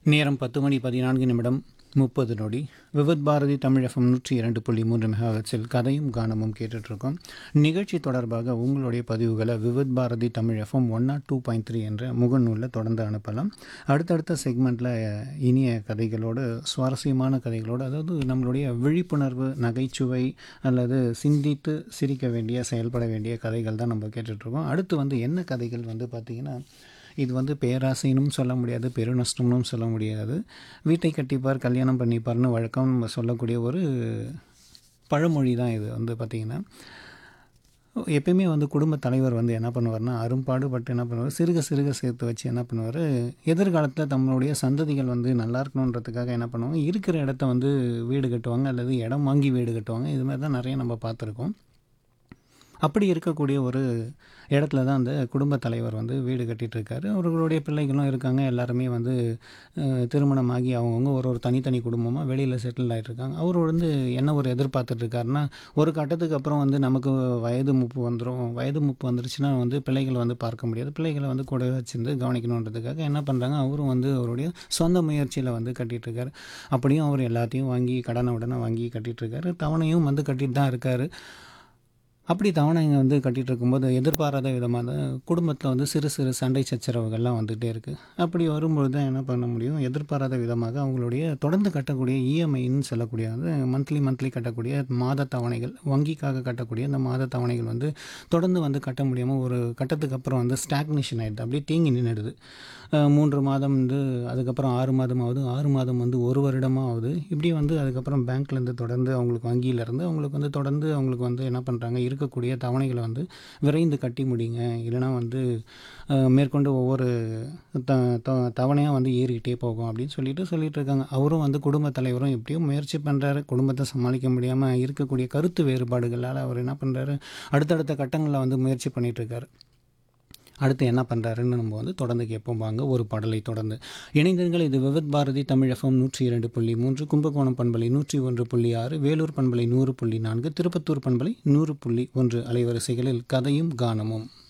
நேரம் பத்து மணி பதினான்கு நிமிடம் முப்பது நொடி விவித் பாரதி தமிழ் எஃப்எம் நூற்றி இரண்டு புள்ளி மூன்று மெகாஹெட்ஸில் கதையும் கானமும் கேட்டுட்ருக்கோம் நிகழ்ச்சி தொடர்பாக உங்களுடைய பதிவுகளை Vividh Bharati Tamil F M one nought two point three என்ற முகநூலில் தொடர்ந்து அனுப்பலாம் அடுத்தடுத்த செக்மெண்ட்டில் இனிய கதைகளோடு சுவாரஸ்யமான கதைகளோடு அதாவது நம்மளுடைய விழிப்புணர்வு நகைச்சுவை அல்லது சிந்தித்து சிரிக்க வேண்டிய செயல்பட வேண்டிய கதைகள் தான் நம்ம கேட்டுட்ருக்கோம் அடுத்து வந்து என்ன கதைகள் வந்து பார்த்திங்கன்னா இது வந்து பேராசைனும் சொல்ல முடியாது பெருநஷ்டம்னும் சொல்ல முடியாது வீட்டை கட்டிப்பார் கல்யாணம் பண்ணிப்பார்னு வழக்கம் நம்ம சொல்லக்கூடிய ஒரு பழமொழி தான் இது வந்து பார்த்திங்கன்னா எப்பயுமே வந்து குடும்ப தலைவர் வந்து என்ன பண்ணுவார்னா அரும்பாடுபட்டு என்ன பண்ணுவார் சிறுக சிறுக சேர்த்து வச்சு என்ன பண்ணுவார் எதிர்காலத்தில் தம்முடைய சந்ததிகள் வந்து நல்லா இருக்கணுன்றதுக்காக என்ன பண்ணுவாங்க இருக்கிற இடத்த வந்து வீடு கட்டுவாங்க அல்லது இடம் வாங்கி வீடு கட்டுவாங்க இது மாதிரி தான் நிறைய நம்ம பார்த்துருக்கோம் அப்படி இருக்கக்கூடிய ஒரு இடத்துல தான் அந்த குடும்ப தலைவர் வந்து வீடு கட்டிகிட்டு இருக்காரு அவர்களுடைய பிள்ளைகளும் இருக்காங்க எல்லாருமே வந்து அஹ், திருமணமாகி அவங்கவுங்க ஒரு ஒரு தனித்தனி குடும்பமாக வெளியில் செட்டில் ஆகிட்டு இருக்காங்க அவர் வந்து என்ன ஒரு எதிர்பார்த்துட்டு இருக்காருன்னா ஒரு கட்டத்துக்கு அப்புறம் வந்து நமக்கு வயது முப்பு வந்துடும் வயது முப்பு வந்துருச்சுன்னா வந்து பிள்ளைகளை வந்து பார்க்க முடியாது பிள்ளைகளை வந்து கூட வச்சிருந்து கவனிக்கணுன்றதுக்காக என்ன பண்ணுறாங்க அவரும் வந்து அவருடைய சொந்த முயற்சியில் வந்து கட்டிகிட்டு இருக்காரு அப்படியும் அவர் எல்லாத்தையும் வாங்கி கடனை உடனே வாங்கி கட்டிகிட்டு இருக்காரு தவணையும் வந்து கட்டிட்டு தான் இருக்காரு அப்படி தவணைங்க வந்து கட்டிகிட்டு இருக்கும்போது எதிர்பாராத விதமாக குடும்பத்தில் வந்து சிறு சிறு சண்டை சச்சரவுகள்லாம் வந்துகிட்டே இருக்குது அப்படி வரும்பொழுது தான் என்ன பண்ண முடியும் எதிர்பாராத விதமாக அவங்களுடைய தொடர்ந்து கட்டக்கூடிய இஎம்ஐன்னு சொல்லக்கூடிய வந்து மந்த்லி மந்த்லி கட்டக்கூடிய மாத தவணைகள் வங்கிக்காக கட்டக்கூடிய அந்த மாத தவணைகள் வந்து தொடர்ந்து வந்து கட்ட முடியாமல் ஒரு கட்டத்துக்கு அப்புறம் வந்து ஸ்டாக்னேஷன் ஆகிடுது அப்படியே தேங்கி நின்றுடுது அஹ் மூன்று மாதம் வந்து அதுக்கப்புறம் ஆறு மாதம் ஆகுது ஆறு மாதம் வந்து ஒரு வருடமாக ஆகுது இப்படி வந்து அதுக்கப்புறம் பேங்க்லேருந்து தொடர்ந்து அவங்களுக்கு வங்கியிலேருந்து அவங்களுக்கு வந்து தொடர்ந்து அவங்களுக்கு வந்து என்ன பண்ணுறாங்க இருக்கக்கூடிய தவணைகளை வந்து விரைந்து கட்டி முடிங்க இல்லைனா வந்து அஹ், மேற்கொண்டு ஒவ்வொரு த த- தவணையாக வந்து ஏறிக்கிட்டே போகும் அப்படின்னு சொல்லிட்டு சொல்லிட்டு இருக்காங்க அவரும் வந்து குடும்ப தலைவரும் எப்படியும் முயற்சி பண்ணுறாரு குடும்பத்தை சமாளிக்க முடியாமல் இருக்கக்கூடிய கருத்து வேறுபாடுகளால் அவர் என்ன பண்ணுறாரு அடுத்தடுத்த கட்டங்களில் வந்து முயற்சி பண்ணிட்டு இருக்காரு அடுத்து என்ன பண்ணுறாருன்னு நம்ம வந்து தொடர்ந்து கேட்போம் வாங்க ஒரு பாடலை தொடர்ந்து இணைந்திருங்கள் இது விவித் பாரதி தமிழ் எஃப்எம் நூற்றி இரண்டு புள்ளி மூன்று கும்பகோணம் பண்பலை நூற்றி ஒன்று புள்ளி ஆறு வேலூர் பண்பலை நூறு புள்ளி நான்கு திருப்பத்தூர் பண்பலை நூறு புள்ளி ஒன்று அலைவரிசைகளில் கதையும் கானமும்